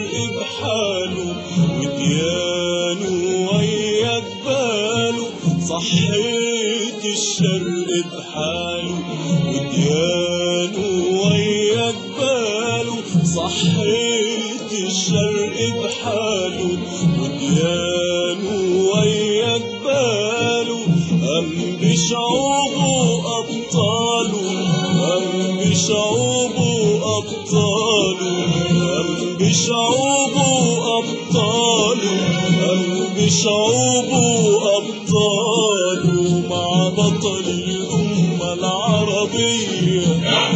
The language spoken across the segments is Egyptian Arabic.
الشرق بحاله وديانه ويا جباله صحيت الشرق بحاله وديانه ويا جباله صحيت الشرق بحاله وديانه ويا جباله قام بشعوبه أبطاله قام بشعوبه أبطاله قام بشعوبه أبطاله قام بشعوبه أبطاله مع بطل الأمة العربية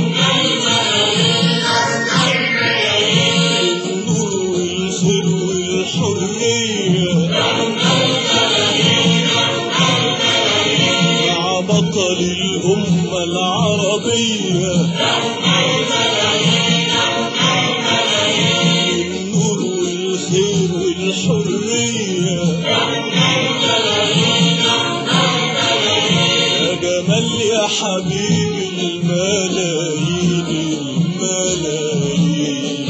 النور والخير والحرية مع بطل الأمة العربية النور والخير والحرية يا جمال يا حبيبي الملايين الملايين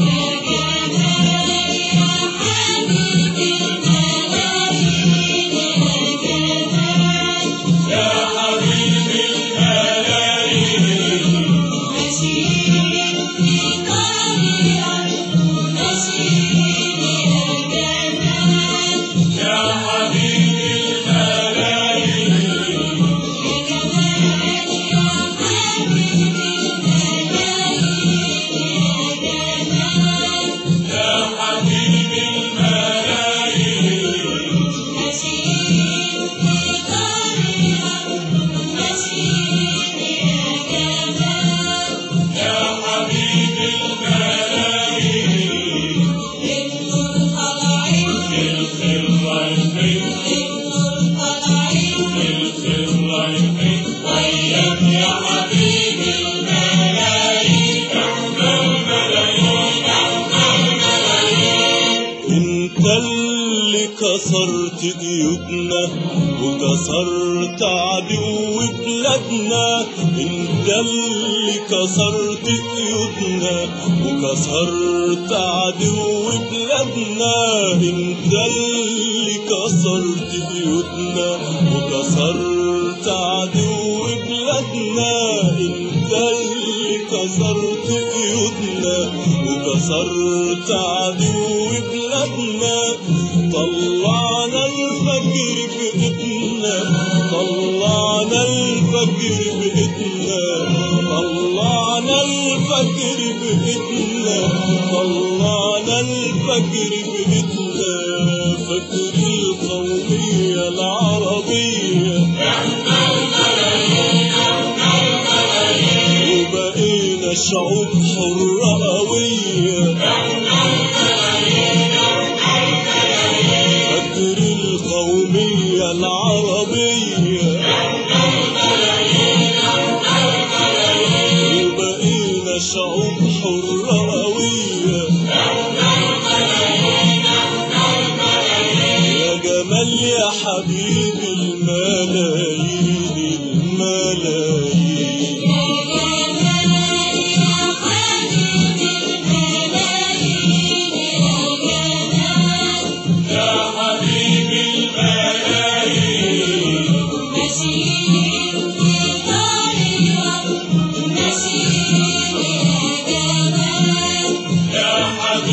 انت اللي كسرت قيودنا وكسرت عدو بلادنا انت اللي كسرت قيودنا وكسرت عدو بلادنا انت اللي كسرت قيودنا وكسرت عدو بلادنا انت اللي كسرت قيودنا وكسرت عدو بلادنا طلعنا الفجر بإيدنا طلعنا الفجر بإيدنا طلعنا الفجر بإيدنا طلعنا الفجر بإيدنا فجر القومية العربية وبقينا شعوب حرة قوية فجر القومية العربية وبقينا شعوب حرة قوية يا جمال يا حبيبي الملايين الملايين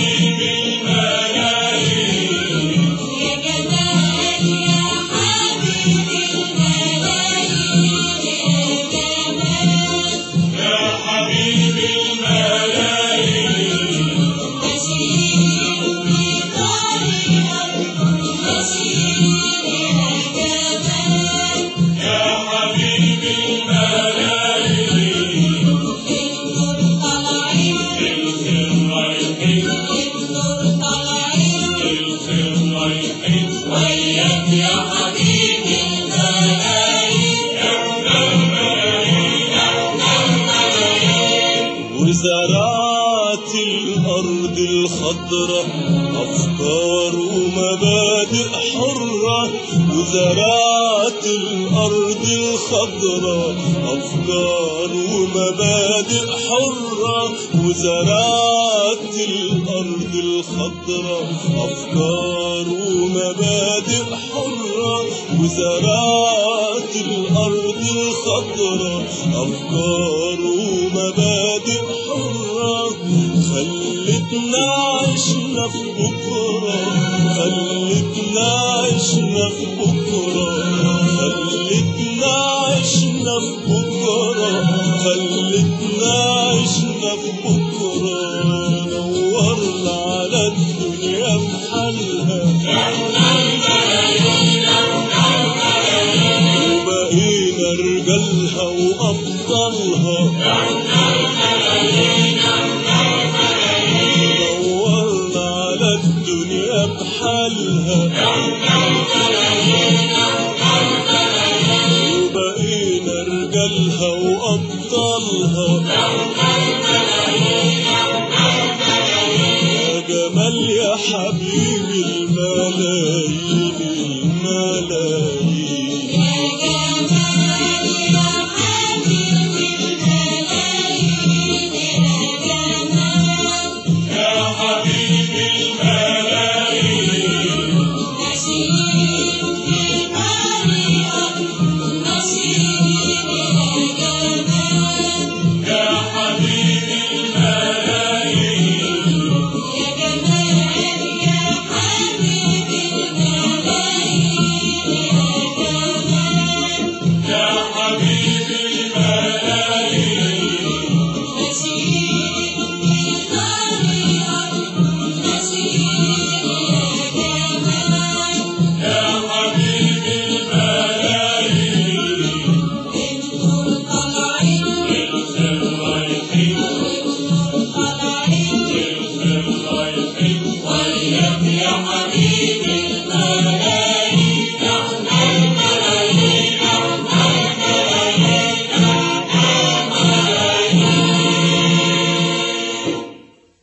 يا جمال يا حبيبي أفكار ومبادئ حرة وزرعت الأرض الخضراء أفكار ومبادئ حرة وزرعت الأرض الخضراء أفكار ومبادئ حرة وزرعت الأرض الخضراء أفكار ومبادئ حرة خلتنا عشنا في بكرة خلتنا عشنا في بكرة خلتنا عشنا في بكرة خلتنا عشنا في بكرة نورنا على الدنيا بحالها وبقينا رجالها وأبطالها دورنا على الدنيا بحالها وبقينا رجالها وأبطالها يا جمال يا حبيبي الملايين الملايين